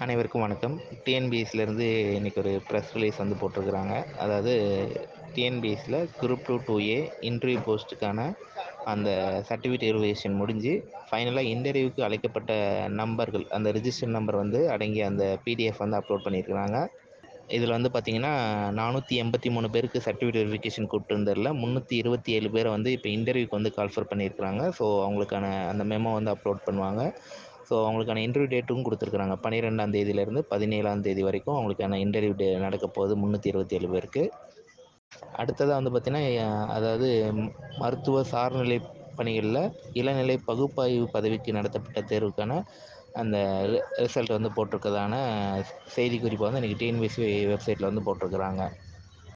அனைவருக்கும் வணக்கம் டிஎன்பிஎஸ்சிலேருந்து இன்றைக்கி ஒரு ப்ரெஸ் ரிலீஸ் வந்து போட்டிருக்கிறாங்க அதாவது டிஎன்பிஎஸ்சியில் group two two A interview போஸ்ட்டுக்கான அந்த சர்டிஃபிகேட் வெரிஃபிகேஷன் முடிஞ்சு ஃபைனலாக இன்டர்வியூக்கு அழைக்கப்பட்ட நம்பர்கள் அந்த ரிஜிஸ்டர் நம்பர் வந்து அடங்கிய அந்த பிடிஎஃப் வந்து அப்லோட் பண்ணியிருக்கிறாங்க இதில் வந்து பார்த்திங்கன்னா நானூற்றி எண்பத்தி மூணு பேருக்கு சர்டிஃபிகேட் வெரிஃபிகேஷன் கூப்பிட்டுருந்ததில் முந்நூற்றி இருபத்தி ஏழு பேரை வந்து இப்போ இன்டர்வியூக்கு வந்து கால்ஃபர் பண்ணியிருக்கிறாங்க ஸோ அவங்களுக்கான அந்த மெமோ வந்து அப்லோட் பண்ணுவாங்க ஸோ அவங்களுக்கான இன்டர்வியூ டேட்டும் கொடுத்துருக்குறாங்க பன்னிரெண்டாம் தேதியிலேருந்து பதினேழாம் தேதி வரைக்கும் அவங்களுக்கான இன்டர்வியூ டே நடக்க போகுது முந்நூற்றி இருபத்தி ஏழு பேருக்கு அடுத்ததாக வந்து பார்த்திங்கன்னா அதாவது மருத்துவ சார்நிலை பணிகளில் இளநிலை பகுப்பாய்வு பதவிக்கு நடத்தப்பட்ட தேர்வுக்கான அந்த ரிசல்ட் வந்து போட்டிருக்கதான செய்தி குறிப்பை வந்து இன்றைக்கி டிஎன்பிஎஸ்சி வெப்சைட்டில் வந்து போட்டிருக்கிறாங்க